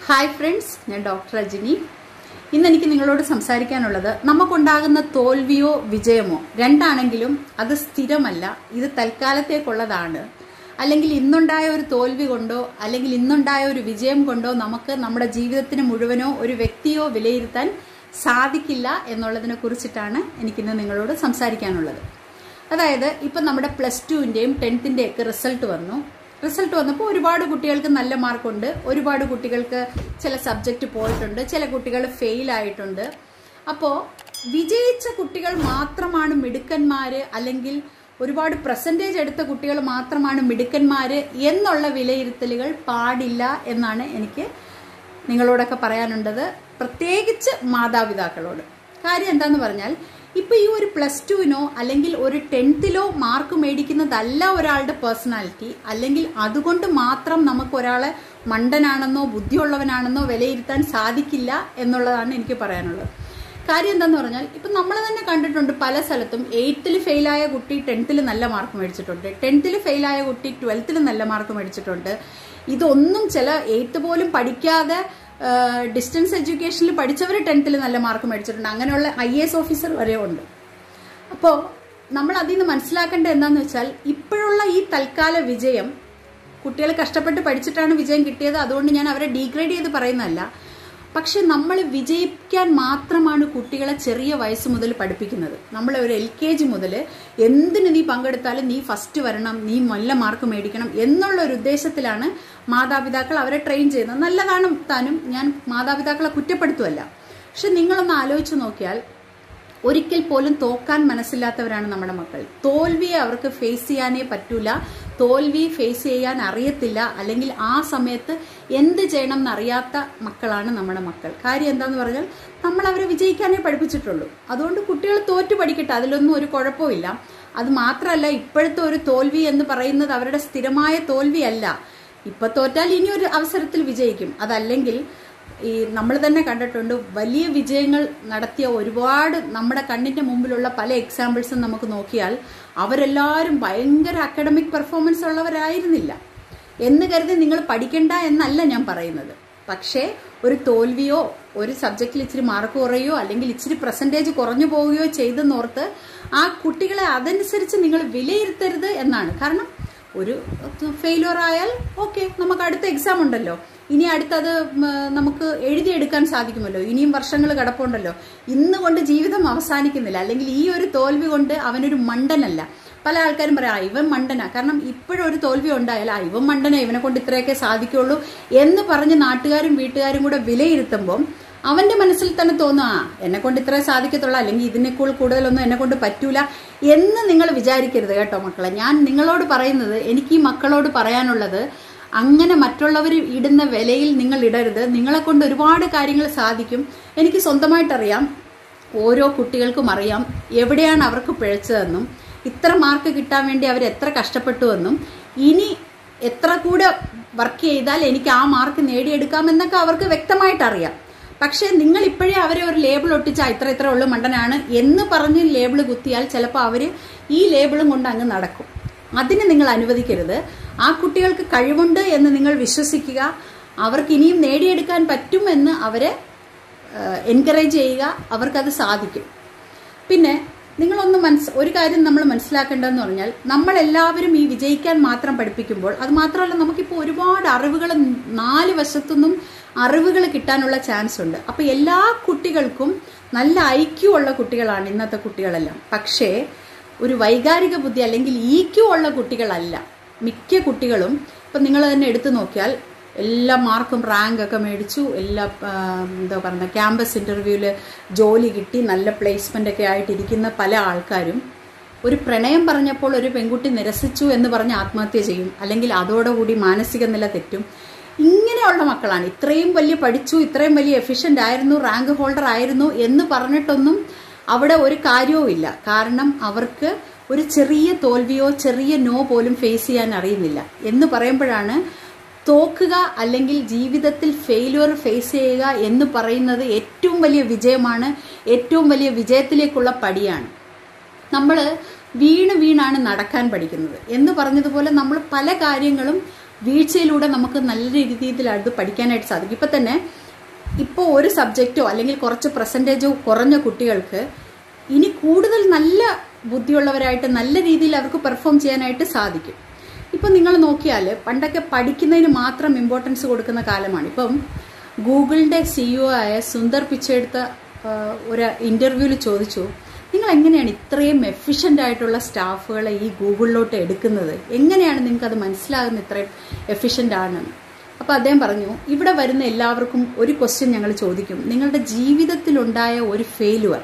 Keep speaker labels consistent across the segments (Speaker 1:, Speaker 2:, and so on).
Speaker 1: hi friends ഞാൻ doctor Rajani ഇന്ന് എനിക്ക് നിങ്ങളോട് സംസാരിക്കാനുള്ളത് നമുക്കുണ്ടാകുന്ന തോൽവിയോ വിജയമോ രണ്ടാണെങ്കിലും അത് സ്ഥിരമല്ല ഇത് തൽക്കാലത്തേക്കുള്ളതാണ് അല്ലെങ്കിൽ ഇന്നുണ്ടായ ഒരു തോൽവി കൊണ്ടോ അല്ലെങ്കിൽ ഇന്നുണ്ടായ ഒരു വിജയം കൊണ്ടോ നമുക്ക് നമ്മുടെ ജീവിതത്തിന് മുഴുവനോ ഒരു വ്യക്തിയോ വിലയിരുത്താൻ സാധിക്കില്ല എന്നുള്ളതിനെ കുറിച്ചിട്ടാണ് എനിക്കിന്ന് നിങ്ങളോട് സംസാരിക്കാനുള്ളത് അതായത് ഇപ്പം നമ്മുടെ പ്ലസ് ടുവിൻ്റെയും ടെൻത്തിൻ്റെയും ഒക്കെ റിസൾട്ട് വന്നു റിസൾട്ട് വന്നപ്പോൾ ഒരുപാട് കുട്ടികൾക്ക് നല്ല മാർക്കുണ്ട് ഒരുപാട് കുട്ടികൾക്ക് ചില സബ്ജക്റ്റ് പോയിട്ടുണ്ട് ചില കുട്ടികൾ ഫെയിൽ ആയിട്ടുണ്ട് അപ്പോൾ വിജയിച്ച കുട്ടികൾ മാത്രമാണ് മിടുക്കന്മാര് അല്ലെങ്കിൽ ഒരുപാട് പെർസെൻറ്റേജ് എടുത്ത കുട്ടികൾ മാത്രമാണ് മിടുക്കന്മാര് എന്നുള്ള വിലയിരുത്തലുകൾ പാടില്ല എന്നാണ് എനിക്ക് നിങ്ങളോടൊക്കെ പറയാനുള്ളത് പ്രത്യേകിച്ച് മാതാപിതാക്കളോട് കാര്യം എന്താന്ന് പറഞ്ഞാൽ ഇപ്പൊ ഈ ഒരു പ്ലസ് ടുവിനോ അല്ലെങ്കിൽ ഒരു ടെൻത്തിലോ മാർക്ക് മേടിക്കുന്നതല്ല ഒരാളുടെ പേഴ്സണാലിറ്റി അല്ലെങ്കിൽ അതുകൊണ്ട് മാത്രം നമുക്ക് ഒരാളെ മണ്ടനാണെന്നോ ബുദ്ധിയുള്ളവനാണെന്നോ വിലയിരുത്താൻ സാധിക്കില്ല എന്നുള്ളതാണ് എനിക്ക് പറയാനുള്ളത് കാര്യം എന്താന്ന് പറഞ്ഞാൽ ഇപ്പം നമ്മൾ തന്നെ കണ്ടിട്ടുണ്ട് പല സ്ഥലത്തും എയ്ത്തിൽ ഫെയിലായ കുട്ടി ടെൻത്തിൽ നല്ല മാർക്ക് മേടിച്ചിട്ടുണ്ട് ടെൻത്തിൽ ഫെയിലായ കുട്ടി ട്വൽത്തിൽ നല്ല മാർക്ക് മേടിച്ചിട്ടുണ്ട് ഇതൊന്നും ചില എയ്ത്ത് പോലും പഠിക്കാതെ ഡിസ്റ്റൻസ് എഡ്യൂക്കേഷനിൽ പഠിച്ചവർ ടെൻത്തിൽ നല്ല മാർക്ക് മേടിച്ചിട്ടുണ്ട് അങ്ങനെയുള്ള ഐ എസ് ഓഫീസർ വരെ ഉണ്ട് അപ്പോൾ നമ്മൾ അതിൽ നിന്ന് മനസ്സിലാക്കേണ്ടത് എന്താണെന്ന് വെച്ചാൽ ഇപ്പോഴുള്ള ഈ തൽക്കാല വിജയം കുട്ടികൾ കഷ്ടപ്പെട്ട് പഠിച്ചിട്ടാണ് വിജയം കിട്ടിയത് അതുകൊണ്ട് ഞാൻ അവരെ ഡീഗ്രേഡ് ചെയ്ത് പറയുന്നതല്ല പക്ഷെ നമ്മൾ വിജയിക്കാൻ മാത്രമാണ് കുട്ടികളെ ചെറിയ വയസ്സ് മുതൽ പഠിപ്പിക്കുന്നത് നമ്മൾ ഒരു എൽ കെ ജി മുതൽ എന്തിന് നീ പങ്കെടുത്താലും നീ ഫസ്റ്റ് വരണം നീ നല്ല മാർക്ക് മേടിക്കണം എന്നുള്ള ഒരു ഉദ്ദേശത്തിലാണ് മാതാപിതാക്കൾ അവരെ ട്രെയിൻ ചെയ്യുന്നത് നല്ലതാണ് താനും ഞാൻ മാതാപിതാക്കളെ കുറ്റപ്പെടുത്തുമല്ല പക്ഷെ നിങ്ങളൊന്ന് ആലോചിച്ച് നോക്കിയാൽ ഒരിക്കൽ പോലും തോക്കാൻ മനസ്സില്ലാത്തവരാണ് നമ്മുടെ മക്കൾ തോൽവിയെ അവർക്ക് ഫേസ് ചെയ്യാനേ പറ്റൂല തോൽവി ഫേസ് ചെയ്യാൻ അറിയത്തില്ല അല്ലെങ്കിൽ ആ സമയത്ത് എന്ത് ചെയ്യണം എന്നറിയാത്ത മക്കളാണ് നമ്മുടെ മക്കൾ കാര്യം എന്താന്ന് പറഞ്ഞാൽ നമ്മൾ അവരെ വിജയിക്കാനേ പഠിപ്പിച്ചിട്ടുള്ളൂ അതുകൊണ്ട് കുട്ടികൾ തോറ്റു പഠിക്കട്ടെ അതിലൊന്നും ഒരു കുഴപ്പമില്ല അത് മാത്രമല്ല ഇപ്പോഴത്തെ ഒരു തോൽവി എന്ന് പറയുന്നത് അവരുടെ സ്ഥിരമായ തോൽവിയല്ല ഇപ്പൊ തോറ്റാൽ ഇനി ഒരു അവസരത്തിൽ വിജയിക്കും അതല്ലെങ്കിൽ ഈ നമ്മൾ തന്നെ കണ്ടിട്ടുണ്ട് വലിയ വിജയങ്ങൾ നടത്തിയ ഒരുപാട് നമ്മുടെ കണ്ണിന്റെ മുമ്പിലുള്ള പല എക്സാമ്പിൾസും നമുക്ക് നോക്കിയാൽ അവരെല്ലാവരും ഭയങ്കര അക്കാഡമിക് പെർഫോമൻസ് ഉള്ളവരായിരുന്നില്ല എന്ന് കരുതി നിങ്ങൾ പഠിക്കണ്ട എന്നല്ല ഞാൻ പറയുന്നത് പക്ഷേ ഒരു തോൽവിയോ ഒരു സബ്ജക്റ്റിൽ ഇച്ചിരി മാർക്ക് കുറയോ അല്ലെങ്കിൽ ഇച്ചിരി പെർസെൻറ്റേജ് കുറഞ്ഞു പോവുകയോ ചെയ്തെന്നോർത്ത് ആ കുട്ടികളെ അതനുസരിച്ച് നിങ്ങൾ വിലയിരുത്തരുത് എന്നാണ് കാരണം ഒരു ഫെയിലിയർ ആയാൽ ഓക്കെ നമുക്ക് അടുത്ത എക്സാം ഉണ്ടല്ലോ ഇനി അടുത്തത് നമുക്ക് എഴുതിയെടുക്കാൻ സാധിക്കുമല്ലോ ഇനിയും വർഷങ്ങൾ കിടപ്പുണ്ടല്ലോ ഇന്ന് കൊണ്ട് ജീവിതം അവസാനിക്കുന്നില്ല അല്ലെങ്കിൽ ഈ ഒരു തോൽവി കൊണ്ട് അവനൊരു മണ്ടനല്ല പല ആൾക്കാരും പറയാം ഇവൻ മണ്ടനാ കാരണം ഇപ്പോഴൊരു തോൽവി ഉണ്ടായാൽ ആ ഇവൻ മണ്ടനാ ഇവനെ കൊണ്ട് ഇത്രയൊക്കെ സാധിക്കുള്ളൂ എന്ന് പറഞ്ഞ് നാട്ടുകാരും വീട്ടുകാരും കൂടെ വിലയിരുത്തുമ്പം അവന്റെ മനസ്സിൽ തന്നെ തോന്നുക ആ എന്നെ കൊണ്ട് ഇത്രേ സാധിക്കത്തുള്ളൂ അല്ലെങ്കിൽ ഇതിനേക്കാൾ കൂടുതലൊന്നും എന്നെ കൊണ്ട് പറ്റൂല എന്ന് നിങ്ങൾ വിചാരിക്കരുത് കേട്ടോ മക്കളെ ഞാൻ നിങ്ങളോട് പറയുന്നത് എനിക്ക് ഈ മക്കളോട് പറയാനുള്ളത് അങ്ങനെ മറ്റുള്ളവർ ഇടുന്ന വിലയിൽ നിങ്ങൾ ഇടരുത് നിങ്ങളെ കൊണ്ട് ഒരുപാട് കാര്യങ്ങൾ സാധിക്കും എനിക്ക് സ്വന്തമായിട്ടറിയാം ഓരോ കുട്ടികൾക്കും അറിയാം എവിടെയാണ് അവർക്ക് പിഴച്ചതെന്നും ഇത്ര മാർക്ക് കിട്ടാൻ വേണ്ടി അവർ എത്ര കഷ്ടപ്പെട്ടുവെന്നും ഇനി എത്ര കൂടെ വർക്ക് ചെയ്താൽ എനിക്ക് ആ മാർക്ക് നേടിയെടുക്കാമെന്നൊക്കെ അവർക്ക് വ്യക്തമായിട്ട് അറിയാം പക്ഷേ നിങ്ങൾ ഇപ്പോഴേ അവരെ ഒരു ലേബിൾ ഒട്ടിച്ചാൽ ഇത്ര ഇത്ര ഉള്ളു മണ്ടനാണ് എന്ന് പറഞ്ഞ് ലേബിൾ കുത്തിയാൽ ചിലപ്പോൾ അവർ ഈ ലേബിളും കൊണ്ട് അങ്ങ് നടക്കും അതിന് നിങ്ങൾ അനുവദിക്കരുത് ആ കുട്ടികൾക്ക് കഴിവുണ്ട് എന്ന് നിങ്ങൾ വിശ്വസിക്കുക അവർക്ക് ഇനിയും നേടിയെടുക്കാൻ പറ്റുമെന്ന് അവരെ എൻകറേജ് ചെയ്യുക അവർക്കത് സാധിക്കും പിന്നെ നിങ്ങളൊന്ന് മനസ് ഒരു കാര്യം നമ്മൾ മനസ്സിലാക്കേണ്ടതെന്ന് പറഞ്ഞാൽ നമ്മളെല്ലാവരും ഈ വിജയിക്കാൻ മാത്രം പഠിപ്പിക്കുമ്പോൾ അത് മാത്രമല്ല നമുക്കിപ്പോൾ ഒരുപാട് അറിവുകൾ നാല് വശത്തുനിന്നും അറിവുകൾ കിട്ടാനുള്ള ചാൻസ് ഉണ്ട് അപ്പോൾ എല്ലാ കുട്ടികൾക്കും നല്ല ഐക്യു ഉള്ള കുട്ടികളാണ് ഇന്നത്തെ കുട്ടികളെല്ലാം പക്ഷേ ഒരു വൈകാരിക ബുദ്ധി അല്ലെങ്കിൽ ഈക്യു ഉള്ള കുട്ടികളല്ല മിക്ക കുട്ടികളും ഇപ്പം നിങ്ങൾ തന്നെ എടുത്തു നോക്കിയാൽ എല്ലാ മാർക്കും റാങ്ക് ഒക്കെ മേടിച്ചു എല്ലാ എന്താ പറയുക ക്യാമ്പസ് ഇൻ്റർവ്യൂവിൽ ജോലി കിട്ടി നല്ല പ്ലേസ്മെൻ്റ് ഒക്കെ ആയിട്ടിരിക്കുന്ന പല ആൾക്കാരും ഒരു പ്രണയം പറഞ്ഞപ്പോൾ ഒരു പെൺകുട്ടി നിരസിച്ചു എന്ന് പറഞ്ഞ് ആത്മഹത്യ ചെയ്യും അല്ലെങ്കിൽ അതോടുകൂടി മാനസിക നില തെറ്റും ഇങ്ങനെയുള്ള മക്കളാണ് ഇത്രയും വലിയ പഠിച്ചു ഇത്രയും വലിയ എഫിഷ്യൻ്റ് ആയിരുന്നു റാങ്ക് ഹോൾഡർ ആയിരുന്നു എന്ന് പറഞ്ഞിട്ടൊന്നും അവിടെ ഒരു കാര്യവും ഇല്ല കാരണം അവർക്ക് ഒരു ചെറിയ തോൽവിയോ ചെറിയ നോ പോലും ഫേസ് ചെയ്യാൻ അറിയുന്നില്ല എന്ന് പറയുമ്പോഴാണ് തോക്കുക അല്ലെങ്കിൽ ജീവിതത്തിൽ ഫെയിലുവർ ഫേസ് ചെയ്യുക എന്ന് പറയുന്നത് ഏറ്റവും വലിയ വിജയമാണ് ഏറ്റവും വലിയ വിജയത്തിലേക്കുള്ള പടിയാണ് നമ്മൾ വീണ് വീണാണ് നടക്കാൻ പഠിക്കുന്നത് എന്ന് പറഞ്ഞതുപോലെ നമ്മൾ പല കാര്യങ്ങളും വീഴ്ചയിലൂടെ നമുക്ക് നല്ല രീതിയിൽ അത് പഠിക്കാനായിട്ട് സാധിക്കും ഇപ്പം തന്നെ ഇപ്പോൾ ഒരു സബ്ജക്റ്റോ അല്ലെങ്കിൽ കുറച്ച് പെർസെൻറ്റേജോ കുറഞ്ഞ കുട്ടികൾക്ക് ഇനി കൂടുതൽ നല്ല ബുദ്ധിയുള്ളവരായിട്ട് നല്ല രീതിയിൽ അവർക്ക് പെർഫോം ചെയ്യാനായിട്ട് സാധിക്കും ഇപ്പം നിങ്ങൾ നോക്കിയാൽ പണ്ടൊക്കെ പഠിക്കുന്നതിന് മാത്രം ഇമ്പോർട്ടൻസ് കൊടുക്കുന്ന കാലമാണ് ഇപ്പം ഗൂഗിളിൻ്റെ സിഇഒ ആയ സുന്ദർ പിച്ചെടുത്ത ഒരു ഇൻ്റർവ്യൂവിൽ ചോദിച്ചു നിങ്ങൾ എങ്ങനെയാണ് ഇത്രയും എഫിഷ്യൻ്റ് ആയിട്ടുള്ള സ്റ്റാഫുകളെ ഈ ഗൂഗിളിലോട്ട് എടുക്കുന്നത് എങ്ങനെയാണ് നിങ്ങൾക്ക് അത് മനസ്സിലാകുന്ന ഇത്രയും എഫിഷ്യൻ്റ് ആണെന്ന് അപ്പോൾ അദ്ദേഹം പറഞ്ഞു ഇവിടെ വരുന്ന എല്ലാവർക്കും ഒരു ക്വസ്റ്റ്യൻ ഞങ്ങൾ ചോദിക്കും നിങ്ങളുടെ ജീവിതത്തിലുണ്ടായ ഒരു ഫെയിലുവർ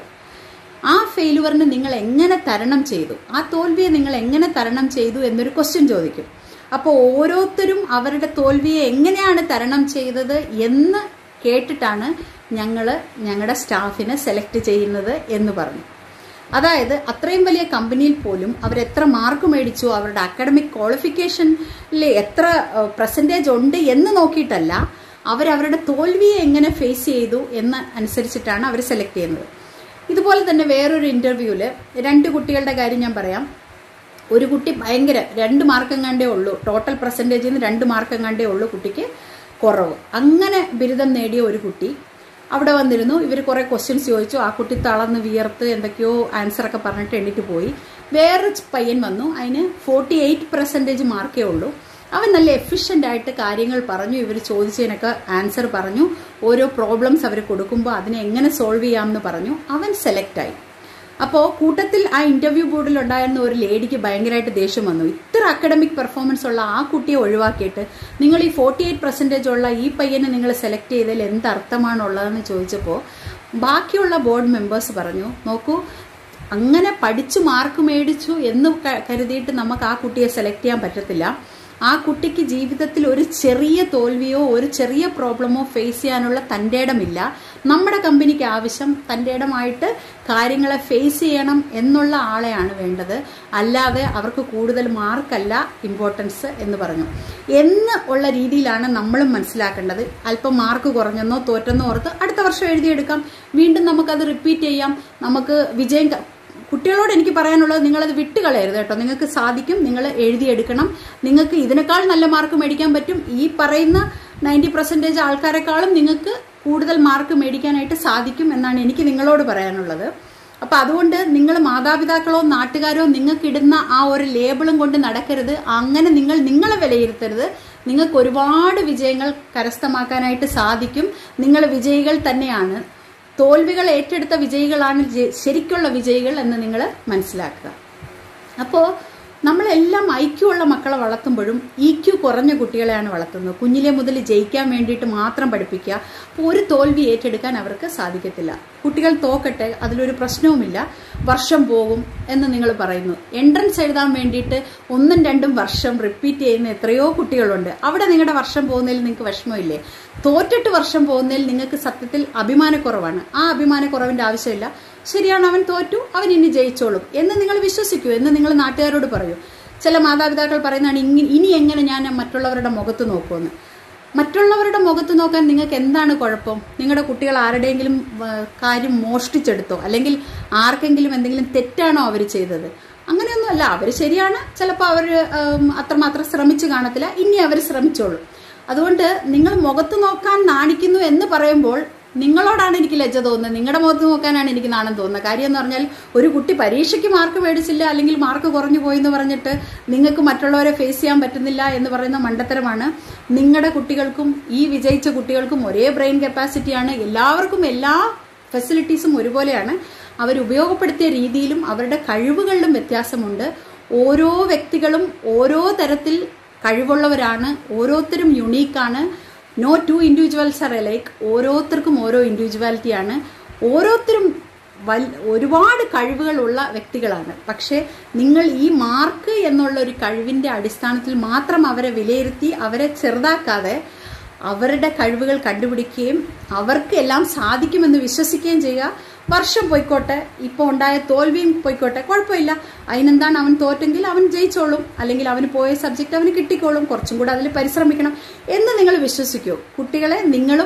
Speaker 1: ആ ഫെയിലുവറിന് നിങ്ങൾ എങ്ങനെ തരണം ചെയ്തു ആ തോൽവിയെ നിങ്ങൾ എങ്ങനെ തരണം ചെയ്തു എന്നൊരു ക്വസ്റ്റ്യൻ ചോദിക്കും അപ്പോൾ ഓരോരുത്തരും അവരുടെ തോൽവിയെ എങ്ങനെയാണ് തരണം ചെയ്തത് എന്ന് കേട്ടിട്ടാണ് ഞങ്ങൾ ഞങ്ങളുടെ സ്റ്റാഫിനെ സെലക്ട് ചെയ്യുന്നത് എന്ന് പറഞ്ഞു അതായത് അത്രയും വലിയ കമ്പനിയിൽ പോലും അവർ എത്ര മാർക്ക് മേടിച്ചു അവരുടെ അക്കാഡമിക് ക്വാളിഫിക്കേഷനിൽ എത്ര പെർസെൻറ്റേജ് ഉണ്ട് എന്ന് നോക്കിയിട്ടല്ല അവരവരുടെ തോൽവിയെ എങ്ങനെ ഫേസ് ചെയ്തു എന്ന് അനുസരിച്ചിട്ടാണ് അവർ സെലക്ട് ചെയ്യുന്നത് ഇതുപോലെ തന്നെ വേറൊരു ഇൻ്റർവ്യൂവിൽ രണ്ട് കുട്ടികളുടെ കാര്യം ഞാൻ പറയാം ഒരു കുട്ടി ഭയങ്കര രണ്ട് മാർക്കം കണ്ടേ ഉള്ളൂ ടോട്ടൽ പെർസെൻറ്റേജിൽ നിന്ന് രണ്ട് മാർക്കം കണ്ടേ ഉള്ളൂ കുട്ടിക്ക് കുറവ് അങ്ങനെ ബിരുദം നേടിയ ഒരു കുട്ടി അവിടെ വന്നിരുന്നു ഇവർ കുറേ ക്വസ്റ്റ്യൻസ് ചോദിച്ചു ആ കുട്ടി തളർന്ന് വിയർത്ത് എന്തൊക്കെയോ ആൻസറൊക്കെ പറഞ്ഞിട്ട് എണീറ്റ് പോയി വേറൊരു പയ്യൻ വന്നു അതിന് ഫോർട്ടി എയ്റ്റ് പെർസെൻറ്റേജ് മാർക്കേ ഉള്ളൂ അവൻ നല്ല എഫിഷ്യൻ്റ് ആയിട്ട് കാര്യങ്ങൾ പറഞ്ഞു ഇവർ ചോദിച്ചതിനൊക്കെ ആൻസർ പറഞ്ഞു ഓരോ പ്രോബ്ലംസ് അവർ കൊടുക്കുമ്പോൾ അതിനെ എങ്ങനെ സോൾവ് ചെയ്യാമെന്ന് പറഞ്ഞു അവൻ സെലക്റ്റായി അപ്പോൾ കൂട്ടത്തിൽ ആ ഇന്റർവ്യൂ ബോർഡിൽ ഉണ്ടായിരുന്ന ഒരു ലേഡിക്ക് ഭയങ്കരമായിട്ട് ദേഷ്യം വന്നു ഇത്ര അക്കാഡമിക് പെർഫോമൻസ് ഉള്ള ആ കുട്ടിയെ ഒഴിവാക്കിയിട്ട് നിങ്ങൾ ഈ ഫോർട്ടി എയ്റ്റ് പെർസെൻറ്റേജ് ഉള്ള ഈ പയ്യനെ നിങ്ങൾ സെലക്ട് ചെയ്തതിൽ എന്ത് അർത്ഥമാണുള്ളതെന്ന് ചോദിച്ചപ്പോൾ ബാക്കിയുള്ള ബോർഡ് മെമ്പേഴ്സ് പറഞ്ഞു നോക്കൂ അങ്ങനെ പഠിച്ചു മാർക്ക് മേടിച്ചു എന്ന് കരുതിയിട്ട് നമുക്ക് ആ കുട്ടിയെ സെലക്ട് ചെയ്യാൻ പറ്റത്തില്ല ആ കുട്ടിക്ക് ജീവിതത്തിൽ ഒരു ചെറിയ തോൽവിയോ ഒരു ചെറിയ പ്രോബ്ലമോ ഫേസ് ചെയ്യാനുള്ള തൻ്റെ ഇടമില്ല നമ്മുടെ കമ്പനിക്ക് ആവശ്യം തൻ്റെ ഇടമായിട്ട് കാര്യങ്ങളെ ഫേസ് ചെയ്യണം എന്നുള്ള ആളെയാണ് വേണ്ടത് അല്ലാതെ അവർക്ക് കൂടുതൽ മാർക്കല്ല ഇമ്പോർട്ടൻസ് എന്ന് പറഞ്ഞു എന്ന് ഉള്ള രീതിയിലാണ് നമ്മളും മനസ്സിലാക്കേണ്ടത് അല്പം മാർക്ക് കുറഞ്ഞെന്നോ തോറ്റെന്നോ ഓർത്ത് അടുത്ത വർഷം എഴുതിയെടുക്കാം വീണ്ടും നമുക്കത് റിപ്പീറ്റ് ചെയ്യാം നമുക്ക് വിജയം കുട്ടികളോട് എനിക്ക് പറയാനുള്ളത് നിങ്ങളത് വിട്ടുകളയരുത് കേട്ടോ നിങ്ങൾക്ക് സാധിക്കും നിങ്ങൾ എഴുതിയെടുക്കണം നിങ്ങൾക്ക് ഇതിനേക്കാൾ നല്ല മാർക്ക് മേടിക്കാൻ പറ്റും ഈ പറയുന്ന നയൻറ്റി പെർസെൻറ്റേജ് ആൾക്കാരെക്കാളും നിങ്ങൾക്ക് കൂടുതൽ മാർക്ക് മേടിക്കാനായിട്ട് സാധിക്കും എന്നാണ് എനിക്ക് നിങ്ങളോട് പറയാനുള്ളത് അപ്പം അതുകൊണ്ട് നിങ്ങൾ മാതാപിതാക്കളോ നാട്ടുകാരോ നിങ്ങൾക്കിടുന്ന ആ ഒരു ലേബിളും കൊണ്ട് നടക്കരുത് അങ്ങനെ നിങ്ങൾ നിങ്ങളെ വിലയിരുത്തരുത് നിങ്ങൾക്ക് ഒരുപാട് വിജയങ്ങൾ കരസ്ഥമാക്കാനായിട്ട് സാധിക്കും നിങ്ങൾ വിജയികൾ തന്നെയാണ് തോൽവികൾ ഏറ്റെടുത്ത വിജയികളാണ് ശരിക്കുള്ള വിജയികൾ എന്ന് നിങ്ങൾ മനസ്സിലാക്കുക അപ്പോൾ നമ്മളെല്ലാം ഐക്യമുള്ള മക്കളെ വളർത്തുമ്പോഴും ഇ ക്യു കുറഞ്ഞ കുട്ടികളെയാണ് വളർത്തുന്നത് കുഞ്ഞിലെ മുതൽ ജയിക്കാൻ വേണ്ടിയിട്ട് മാത്രം പഠിപ്പിക്കുക അപ്പോൾ ഒരു തോൽവി ഏറ്റെടുക്കാൻ അവർക്ക് സാധിക്കത്തില്ല കുട്ടികൾ തോക്കട്ടെ അതിലൊരു പ്രശ്നവുമില്ല വർഷം പോകും എന്ന് നിങ്ങൾ പറയുന്നു എൻട്രൻസ് എഴുതാൻ വേണ്ടിയിട്ട് ഒന്നും രണ്ടും വർഷം റിപ്പീറ്റ് ചെയ്യുന്ന എത്രയോ കുട്ടികളുണ്ട് അവിടെ നിങ്ങളുടെ വർഷം പോകുന്നതിൽ നിങ്ങൾക്ക് വിഷമമില്ലേ തോറ്റിട്ട് വർഷം പോകുന്നതിൽ നിങ്ങൾക്ക് സത്യത്തിൽ അഭിമാനക്കുറവാണ് ആ അഭിമാനക്കുറവിൻ്റെ ആവശ്യമില്ല ശരിയാണ് അവൻ തോറ്റു അവൻ ഇനി ജയിച്ചോളും എന്ന് നിങ്ങൾ വിശ്വസിക്കൂ എന്ന് നിങ്ങൾ നാട്ടുകാരോട് പറയൂ ചില മാതാപിതാക്കൾ പറയുന്നതാണ് ഇനി ഇനി എങ്ങനെ ഞാൻ മറ്റുള്ളവരുടെ മുഖത്ത് നോക്കുമെന്ന് മറ്റുള്ളവരുടെ മുഖത്ത് നോക്കാൻ നിങ്ങൾക്ക് എന്താണ് കുഴപ്പം നിങ്ങളുടെ കുട്ടികൾ ആരുടെയെങ്കിലും കാര്യം മോഷ്ടിച്ചെടുത്തോ അല്ലെങ്കിൽ ആർക്കെങ്കിലും എന്തെങ്കിലും തെറ്റാണോ അവർ ചെയ്തത് അങ്ങനെയൊന്നുമല്ല അവർ ശരിയാണ് ചിലപ്പോൾ അവർ അത്രമാത്രം ശ്രമിച്ചു കാണത്തില്ല ഇനി അവർ ശ്രമിച്ചോളൂ അതുകൊണ്ട് നിങ്ങൾ മുഖത്ത് നോക്കാൻ നാണിക്കുന്നു എന്ന് പറയുമ്പോൾ നിങ്ങളോടാണ് എനിക്ക് ലജ്ജ തോന്നുന്നത് നിങ്ങളുടെ മുഖത്ത് നോക്കാനാണ് എനിക്ക് നാണം തോന്നുന്നത് കാര്യം എന്ന് പറഞ്ഞാൽ ഒരു കുട്ടി പരീക്ഷയ്ക്ക് മാർക്ക് മേടിച്ചില്ല അല്ലെങ്കിൽ മാർക്ക് കുറഞ്ഞു പോയി എന്ന് പറഞ്ഞിട്ട് നിങ്ങൾക്ക് മറ്റുള്ളവരെ ഫേസ് ചെയ്യാൻ പറ്റുന്നില്ല എന്ന് പറയുന്ന മണ്ടത്തരമാണ് നിങ്ങളുടെ കുട്ടികൾക്കും ഈ വിജയിച്ച കുട്ടികൾക്കും ഒരേ ബ്രെയിൻ കപ്പാസിറ്റിയാണ് എല്ലാവർക്കും എല്ലാ ഫെസിലിറ്റീസും ഒരുപോലെയാണ് അവർ ഉപയോഗപ്പെടുത്തിയ രീതിയിലും അവരുടെ കഴിവുകളിലും വ്യത്യാസമുണ്ട് ഓരോ വ്യക്തികളും ഓരോ തരത്തിൽ കഴിവുള്ളവരാണ് ഓരോരുത്തരും യുണീക്കാണ് no two individuals are like ഓരോരുത്തർക്കും ഓരോ ഇൻഡിവിജ്വാലിറ്റിയാണ് ഓരോരുത്തരും വൽ ഒരുപാട് കഴിവുകളുള്ള വ്യക്തികളാണ് പക്ഷേ നിങ്ങൾ ഈ മാർക്ക് എന്നുള്ള ഒരു കഴിവിൻ്റെ അടിസ്ഥാനത്തിൽ മാത്രം അവരെ വിലയിരുത്തി അവരെ ചെറുതാക്കാതെ അവരുടെ കഴിവുകൾ കണ്ടുപിടിക്കുകയും അവർക്ക് എല്ലാം സാധിക്കുമെന്ന് വിശ്വസിക്കുകയും ചെയ്യുക വർഷം പോയിക്കോട്ടെ ഇപ്പോൾ ഉണ്ടായ തോൽവിയും പോയിക്കോട്ടെ കുഴപ്പമില്ല അതിനെന്താണ് അവൻ തോറ്റെങ്കിൽ അവൻ ജയിച്ചോളും അല്ലെങ്കിൽ അവന് പോയ സബ്ജക്റ്റ് അവന് കിട്ടിക്കോളും കുറച്ചും കൂടെ അതിൽ പരിശ്രമിക്കണം എന്ന് നിങ്ങൾ വിശ്വസിക്കൂ കുട്ടികളെ നിങ്ങളും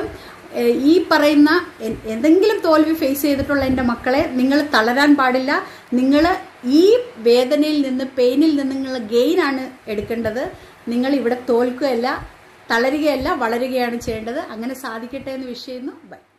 Speaker 1: ഈ പറയുന്ന എന്തെങ്കിലും തോൽവി ഫേസ് ചെയ്തിട്ടുള്ള എൻ്റെ മക്കളെ നിങ്ങൾ തളരാൻ പാടില്ല നിങ്ങൾ ഈ വേദനയിൽ നിന്ന് പെയിനിൽ നിന്ന് നിന്നുള്ള ഗെയിൻ ആണ് എടുക്കേണ്ടത് നിങ്ങൾ ഇവിടെ തോൽക്കുകയല്ല തളരുകയല്ല വളരുകയാണ് ചെയ്യേണ്ടത് അങ്ങനെ സാധിക്കട്ടെ എന്ന് വിഷയുന്നു ബൈ